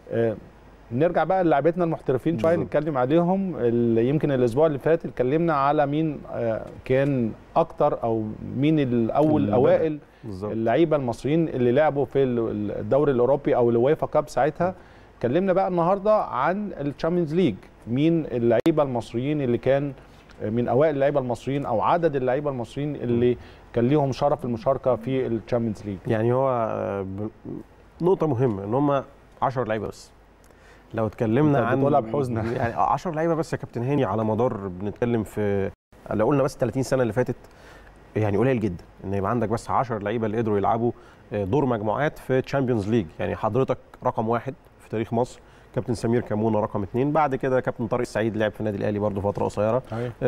آه، نرجع بقى للاعبتنا المحترفين شويه بالظبط. نتكلم عليهم ال- يمكن الاسبوع اللي فات اتكلمنا على مين آه، كان اكتر او مين الاول اللي اوائل بالظبط اللعيبه المصريين اللي لعبوا في ال- الدوري الاوروبي او الويفا كاب ساعتها اتكلمنا بقى النهارده عن الشامبيونز ليج مين اللعيبه المصريين اللي كان من اوائل اللعيبه المصريين او عدد اللعيبه المصريين اللي كان ليهم شرف المشاركه في الشامبيونز ليج يعني هو آه، ب- نقطة مهمة ان هم 10 لعيبة بس لو اتكلمنا أنت عن بتقولها بحزن. يعني 10 لعيبة بس يا كابتن هاني على مدار بنتكلم في لو قلنا بس 30 سنة اللي فاتت يعني قليل جدا ان يبقى عندك بس 10 لعيبة اللي قدروا يلعبوا آه، دور مجموعات في تشامبيونز ليج يعني حضرتك رقم واحد في تاريخ مصر كابتن سمير كمونه رقم اثنين بعد كده كابتن طارق السعيد لعب في النادي الاهلي برضه فتره قصيره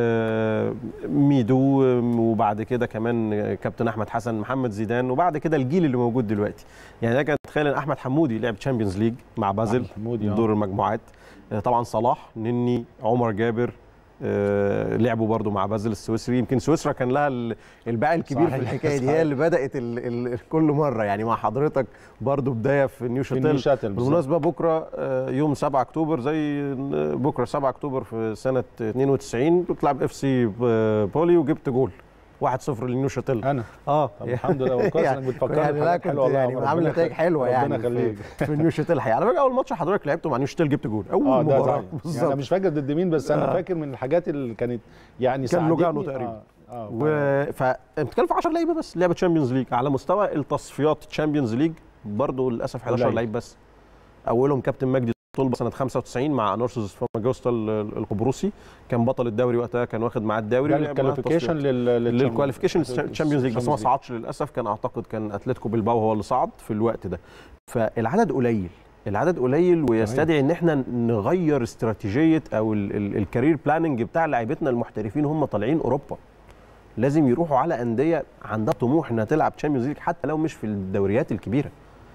آه، ميدو آم، وبعد كده كمان آه، كابتن احمد حسن محمد زيدان وبعد كده الجيل اللي موجود دلوقتي يعني ده كان تخيل ان احمد حمودي لعب تشامبيونز ليج مع بازل أحمد حمودي، آه. دور المجموعات آه، طبعا صلاح نني عمر جابر آه، لعبوا برضو مع بازل السويسري يمكن سويسرا كان لها ال- الباقي الكبير في صحيح، الحكايه دي صحيح. هي اللي بدات ال ال كل مره يعني مع حضرتك برضو بدايه في نيو في النيو شاتيل شاتل بالظبط. بالمناسبه بكره آه، يوم 7 اكتوبر زي بكره 7 اكتوبر في سنه 92 كنت لعب اف سي بولي وجبت جول 1-0 لنيو شاتيل انا اه طب الحمد لله كويس انك بتفكرني يعني لا بحاجات كنت حلوه والله يا يعني عمر. عامل ربنا نتائج يخليك. حلوه ربنا يعني في, يخليك في نيو شاتيل الحقيقه على فكره اول ماتش حضرتك لعبته مع نيو شاتيل جبت جول اول اه ده مباراه صحيح. يعني انا مش فاكر ضد مين بس انا آه. فاكر من الحاجات اللي كانت يعني كان لوجانو ساعدتني. تقريبا. اه, آه و فبتتكلم في 10 لعيبه بس لعبه تشامبيونز ليج على مستوى التصفيات تشامبيونز ليج برضه للاسف 11 قليل. لعيب بس اولهم كابتن مجدي طلبه سنه 95 مع نورسوس فاماجوستا ال- القبرصي كان بطل الدوري وقتها كان واخد معاه الدوري ده لعب معاه الكواليفيكيشن التصفيات. لل للكواليفيكيشن تشامبيونز ليج بس ما صعدش للاسف كان اعتقد كان اتلتيكو بلباو هو اللي صعد في الوقت ده فالعدد قليل العدد قليل ويستدعي ان احنا نغير استراتيجيه او ال- ال- الكارير بلاننج بتاع لعيبتنا المحترفين هم طالعين اوروبا لازم يروحوا على انديه عندها طموح انها تلعب تشامبيونز ليج حتى لو مش في الدوريات الكبيره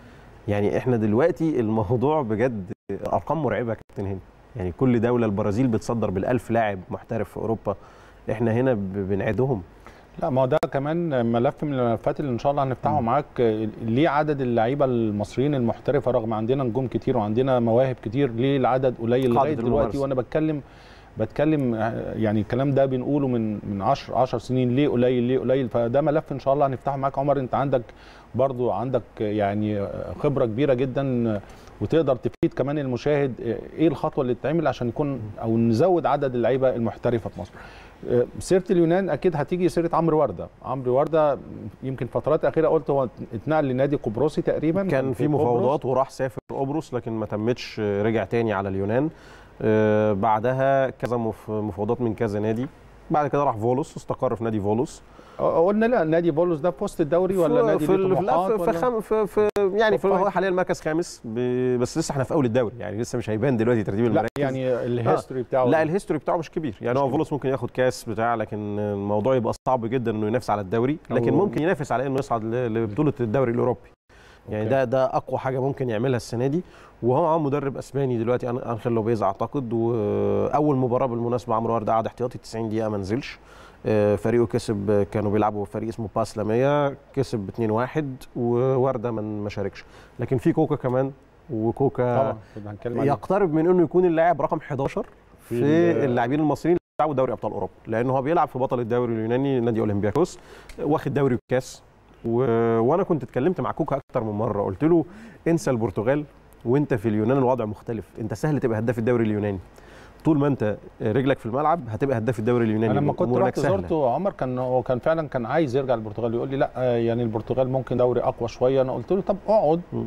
يعني احنا دلوقتي الموضوع بجد ارقام مرعبه يا كابتن هاني يعني كل دوله البرازيل بتصدر بالألف لاعب محترف في اوروبا احنا هنا ب- بنعدهم لا ما هو ده كمان ملف من الملفات اللي ان شاء الله هنفتحه معاك آه، ليه عدد اللعيبه المصريين المحترفه رغم عندنا نجوم كتير وعندنا مواهب كتير ليه العدد قليل قاعدة لغايه دلوقتي الممارسة. وانا بتكلم بتكلم آه، يعني الكلام ده بنقوله من من 10 10 سنين ليه قليل ليه قليل فده ملف ان شاء الله هنفتحه معاك عمر انت عندك برضو عندك يعني آه، خبره كبيره جدا آه، وتقدر تفيد كمان المشاهد آه، ايه الخطوه اللي تتعمل عشان يكون او نزود عدد اللعيبه المحترفه في مصر آه، سيره اليونان اكيد هتيجي سيره عمرو ورده عمرو ورده يمكن فترات اخيره قلت هو اتنقل لنادي قبرصي تقريبا كان في قبرص. مفاوضات وراح سافر قبرص لكن ما تمتش آه، رجع تاني على اليونان آه، بعدها كذا مف- مفاوضات من كذا نادي بعد كده راح فولوس استقر في نادي فولوس آه، قلنا لا نادي بولوس ده في وسط الدوري ولا في نادي في, ليه ال- في, طموحات لا، في, في, ولا- خم في, في يعني في توب هو فايف. حاليا مركز خامس ب- بس لسه احنا في اول الدوري يعني لسه مش هيبان دلوقتي ترتيب لا المراكز يعني الهيستوري بتاعه لا الهيستوري بتاعه مش كبير يعني مش هو كبير. فولوس ممكن ياخد كاس بتاع لكن الموضوع يبقى صعب جدا انه ينافس على الدوري لكن أو- ممكن ينافس على انه يصعد ل- لبطوله الدوري الاوروبي يعني أوكي. ده ده اقوى حاجه ممكن يعملها السنه دي وهو معاه مدرب اسباني دلوقتي أن- انخيل لوبيز اعتقد واول مباراه بالمناسبه عمرو ورده قعد احتياطي 90 دقيقه ما نزلش آه، فريقه كسب كانوا بيلعبوا فريق اسمه باس لاميا كسب 2-1 وورده من ما شاركش لكن في كوكا كمان وكوكا طبعا كنا هنتكلم عليه يقترب من انه يكون اللاعب رقم 11 في في, ال- اللاعبين المصريين اللي بيلعبوا دوري ابطال اوروبا لان هو بيلعب في بطل الدوري اليوناني نادي اولمبياكوس واخد دوري وكاس و... وانا كنت اتكلمت مع كوكا اكتر من مره قلت له انسى البرتغال وانت في اليونان الوضع مختلف انت سهل تبقى هداف الدوري اليوناني طول ما انت رجلك في الملعب هتبقى هداف الدوري اليوناني انا لما كنت أمورك رحت سهلة. زرته عمر كان هو كان فعلا كان عايز يرجع البرتغال يقول لي لا آه، يعني البرتغال ممكن دوري اقوى شويه انا قلت له طب اقعد م.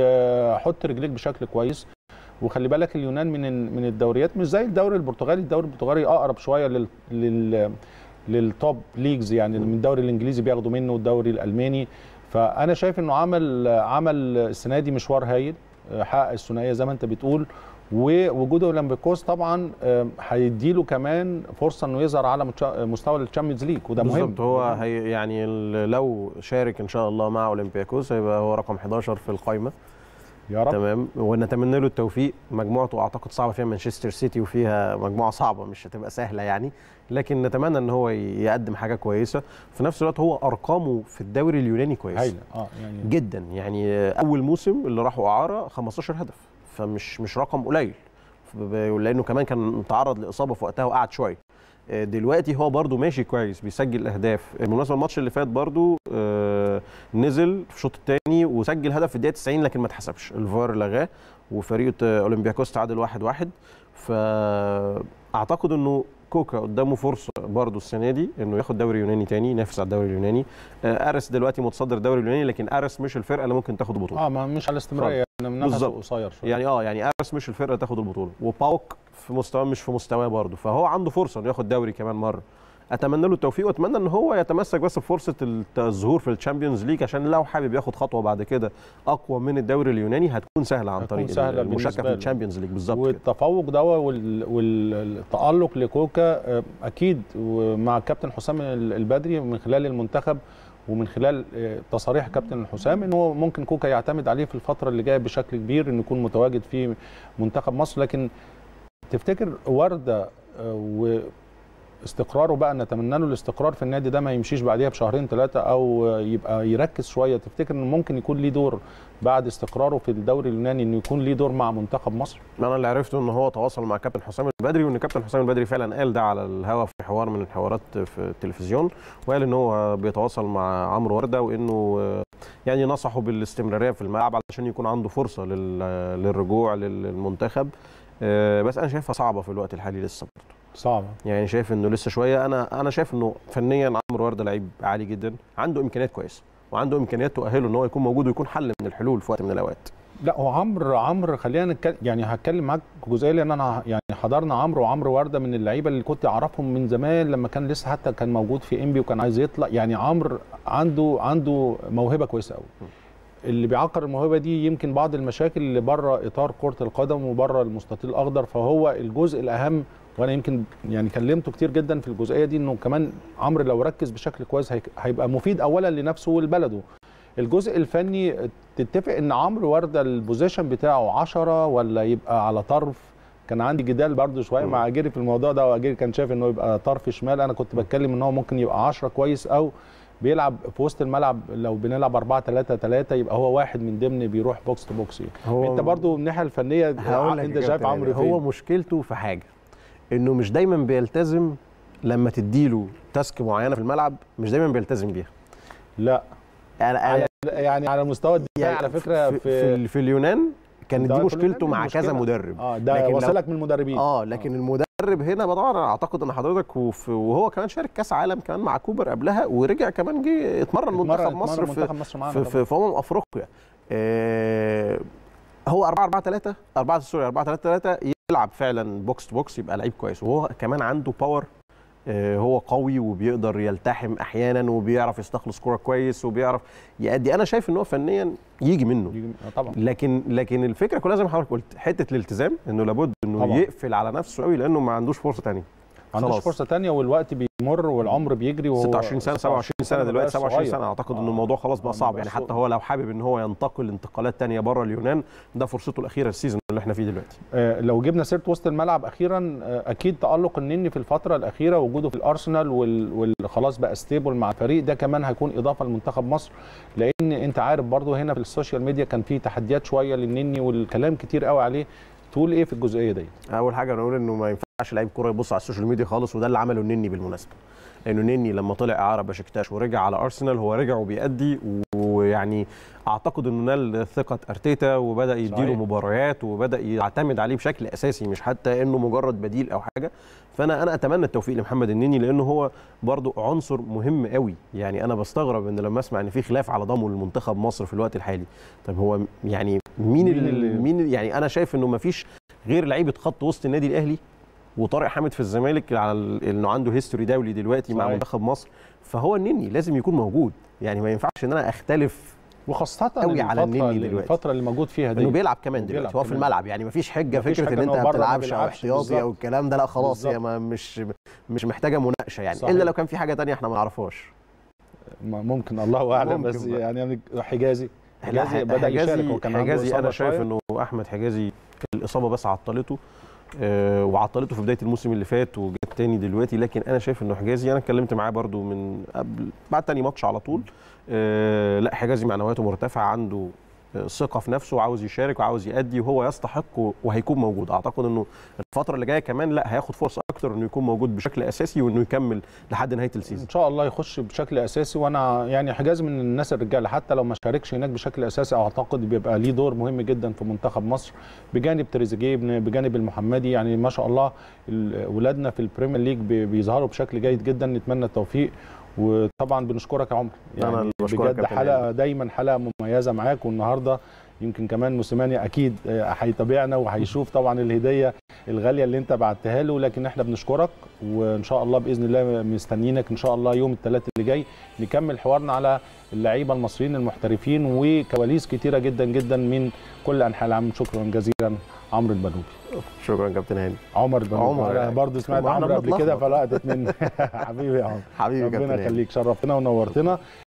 وحط رجليك بشكل كويس وخلي بالك اليونان من ال- من الدوريات مش زي الدوري البرتغالي الدوري البرتغالي اقرب شويه لل, لل للتوب ليجز يعني من الدوري الانجليزي بياخدوا منه الدوري الالماني فانا شايف انه عمل عمل السنه دي مشوار هايل آه، حقق الثنائيه زي ما انت بتقول ووجوده اولمبيكوس طبعا آه، هيديله كمان فرصه انه يظهر على متش- مستوى الشامبيونز ليج وده مهم بالظبط هو هي يعني ال- لو شارك ان شاء الله مع اولمبياكوس هيبقى هو رقم 11 في القائمه يا رب تمام ونتمنى له التوفيق مجموعته اعتقد صعبه فيها مانشستر سيتي وفيها مجموعه صعبه مش هتبقى سهله يعني لكن نتمنى ان هو يقدم حاجه كويسه في نفس الوقت هو ارقامه في الدوري اليوناني كويسه هايله اه يعني جدا يعني اول موسم اللي راحوا اعاره 15 هدف فمش مش رقم قليل لانه كمان كان تعرض لاصابه في وقتها وقعد شويه دلوقتي هو برده ماشي كويس بيسجل اهداف بالمناسبه الماتش اللي فات برده نزل في الشوط الثاني وسجل هدف في الدقيقه 90 لكن ما اتحسبش الفار لغاه وفريق اولمبياكوس تعادل 1-1 واحد واحد فاعتقد انه كوكا قدامه فرصه برضه السنه دي انه ياخد دوري يوناني تاني ينافس على الدوري اليوناني ارس دلوقتي متصدر الدوري اليوناني لكن ارس مش الفرقه اللي ممكن تاخد البطوله اه ما مش على استمراريه يعني نفسه قصير شويه يعني اه يعني ارس مش الفرقه اللي تاخد البطوله وباوك في مستواه مش في مستواه برضه فهو عنده فرصه انه ياخد دوري كمان مره اتمنى له التوفيق واتمنى ان هو يتمسك بس بفرصه الظهور في الشامبيونز ليج عشان لو حابب ياخد خطوه بعد كده اقوى من الدوري اليوناني هتكون سهله عن طريق سهلة المشاركه في الشامبيونز ليج بالظبط والتفوق ده والتالق لكوكا اكيد ومع كابتن حسام البدري من خلال المنتخب ومن خلال تصاريح كابتن حسام ان هو ممكن كوكا يعتمد عليه في الفتره اللي جايه بشكل كبير انه يكون متواجد في منتخب مصر لكن تفتكر ورده و استقراره بقى نتمنى له الاستقرار في النادي ده ما يمشيش بعديها بشهرين ثلاثه او يبقى يركز شويه تفتكر انه ممكن يكون ليه دور بعد استقراره في الدوري اليوناني انه يكون ليه دور مع منتخب مصر انا اللي عرفته ان هو تواصل مع كابتن حسام البدري وان كابتن حسام البدري فعلا قال ده على الهوا في حوار من الحوارات في التلفزيون وقال ان هو بيتواصل مع عمرو ورده وانه يعني نصحه بالاستمراريه في الملعب علشان يكون عنده فرصه للرجوع للمنتخب بس انا شايفها صعبه في الوقت الحالي لسه برضه صعبه يعني شايف انه لسه شويه انا انا شايف انه فنيا عمرو ورده لعيب عالي جدا عنده امكانيات كويسه وعنده امكانيات تؤهله ان هو يكون موجود ويكون حل من الحلول في وقت من الاوقات لا هو عمرو عمرو خلينا نتكلم يعني هتكلم معاك جزئيه لان انا يعني حضرنا عمرو وعمرو ورده من اللعيبه اللي كنت اعرفهم من زمان لما كان لسه حتى كان موجود في انبي وكان عايز يطلع يعني عمرو عنده عنده موهبه كويسه قوي اللي بيعقر الموهبه دي يمكن بعض المشاكل اللي بره اطار كره القدم وبره المستطيل الاخضر فهو الجزء الاهم وانا يمكن يعني كلمته كتير جدا في الجزئيه دي انه كمان عمرو لو ركز بشكل كويس هيبقى مفيد اولا لنفسه ولبلده الجزء الفني تتفق ان عمرو ورده البوزيشن بتاعه 10 ولا يبقى على طرف كان عندي جدال برده شويه مع اجيري في الموضوع ده واجيري كان شايف انه يبقى طرف شمال انا كنت بتكلم ان هو ممكن يبقى 10 كويس او بيلعب في وسط الملعب لو بنلعب 4 3 3 يبقى هو واحد من ضمن بيروح بوكس تو بوكس هو انت برضو من الناحيه الفنيه انت شايف عمرو فين هو مشكلته في حاجه انه مش دايما بيلتزم لما تديله تاسك معينه في الملعب مش دايما بيلتزم بيها لا يعني على يعني على مستوى الدفاع يعني على فكره في, في, في اليونان كانت دي مشكلته مع كذا مدرب اه ده وصلك من المدربين اه لكن آه. المدرب هنا طبعا اعتقد ان حضرتك وهو كمان شارك كاس عالم كمان مع كوبر قبلها ورجع كمان جه اتمرن منتخب مصر في مصر في, في, في امم افريقيا آه هو 4 4 3 4 سوري 4 3 3 يلعب فعلا بوكس تو بوكس يبقى لعيب كويس وهو كمان عنده باور هو قوي وبيقدر يلتحم احيانا وبيعرف يستخلص كوره كويس وبيعرف يأدي انا شايف ان هو فنيا يجي منه يجي طبعا لكن لكن الفكره كلها زي ما حضرتك قلت حته الالتزام انه لابد انه طبعا. يقفل على نفسه قوي لانه ما عندوش فرصه ثانيه ما عندوش فرصه ثانيه والوقت بيمر والعمر بيجري وهو 26 سنه 27 سنه دلوقتي 27 سنه اعتقد آه. ان الموضوع خلاص بقى آه، صعب بقى يعني صعب. حتى هو لو حابب ان هو ينتقل انتقالات ثانيه بره اليونان ده فرصته الاخيره السيزون اللي احنا فيه دلوقتي آه، لو جبنا سيره وسط الملعب اخيرا آه، اكيد تالق النني في الفتره الاخيره وجوده في الارسنال وال- وخلاص بقى ستيبل مع الفريق ده كمان هيكون اضافه لمنتخب مصر لان انت عارف برضو هنا في السوشيال ميديا كان في تحديات شويه للنني والكلام كتير قوي عليه تقول ايه في الجزئيه دي اول حاجه نقول انه ما ينفعش لعيب كوره يبص على السوشيال ميديا خالص وده اللي عمله النني بالمناسبه لانه النني لما طلع اعاره بشكتاش ورجع على ارسنال هو رجع وبيأدي ويعني اعتقد انه نال ثقه ارتيتا وبدا يديله صحيح. مباريات وبدا يعتمد عليه بشكل اساسي مش حتى انه مجرد بديل او حاجه فانا انا اتمنى التوفيق لمحمد النني لانه هو برضو عنصر مهم قوي يعني انا بستغرب ان لما اسمع ان في خلاف على ضمه لمنتخب مصر في الوقت الحالي طب هو يعني مين مين اللي اللي- مين يعني انا شايف انه ما فيش غير لعيبه خط وسط النادي الاهلي وطارق حامد في الزمالك على ال- انه عنده هيستوري دولي دلوقتي مع صحيح. منتخب مصر فهو النني لازم يكون موجود يعني ما ينفعش ان انا اختلف وخاصه قوي على الفترة النني اللي- دلوقتي. الفتره اللي موجود فيها دي انه بيلعب كمان وبيلعب دلوقتي هو في كمان. الملعب يعني ما فيش حجه مفيش فكره حاجة ان إن انت هو ما بره ما بتلعبش او بيلعبش، احتياطي بالظبط. او الكلام ده لا خلاص هي بالظبط. ما مش مش محتاجه مناقشه يعني صحيح. الا لو كان في حاجه تانية احنا ما نعرفهاش م- ممكن الله اعلم ممكن بس بقى. يعني حجازي لا، حجازي بدا يشارك هو كان عنده حجازي إصابة انا شايف شوية. انه احمد حجازي الاصابه بس عطلته آه، وعطلته في بدايه الموسم اللي فات وجت تاني دلوقتي لكن انا شايف انه حجازي انا اتكلمت معاه برده من قبل بعد تاني ماتش على طول آه، لا حجازي معنوياته مرتفعه عنده ثقه في نفسه وعاوز يشارك وعاوز يأدي وهو يستحق وهيكون موجود اعتقد انه الفتره اللي جايه كمان لا هياخد فرصه اكتر انه يكون موجود بشكل اساسي وانه يكمل لحد نهايه السيزون ان شاء الله يخش بشكل اساسي وانا يعني حجازي من الناس الرجاله حتى لو ما شاركش هناك بشكل اساسي اعتقد بيبقى ليه دور مهم جدا في منتخب مصر بجانب تريزيجيه بجانب المحمدي يعني ما شاء الله ولادنا في البريمير ليج بيظهروا بشكل جيد جدا نتمنى التوفيق وطبعا بنشكرك يا عمر يعني بجد حلقه دايما حلقه مميزه معاك والنهارده يمكن كمان موسيماني اكيد هيتابعنا وهيشوف طبعا الهديه الغاليه اللي انت بعتها له لكن احنا بنشكرك وان شاء الله باذن الله مستنيينك ان شاء الله يوم الثلاث اللي جاي نكمل حوارنا على اللعيبه المصريين المحترفين وكواليس كتيره جدا جدا من كل انحاء العالم شكرا جزيلا عمرو البنوبي شكرا كابتن هاني عمر البنوبي عمر انا برضه سمعت عمرو قبل كده فلقطت مني حبيبي يا عمرو حبيبي ربنا يخليك شرفتنا ونورتنا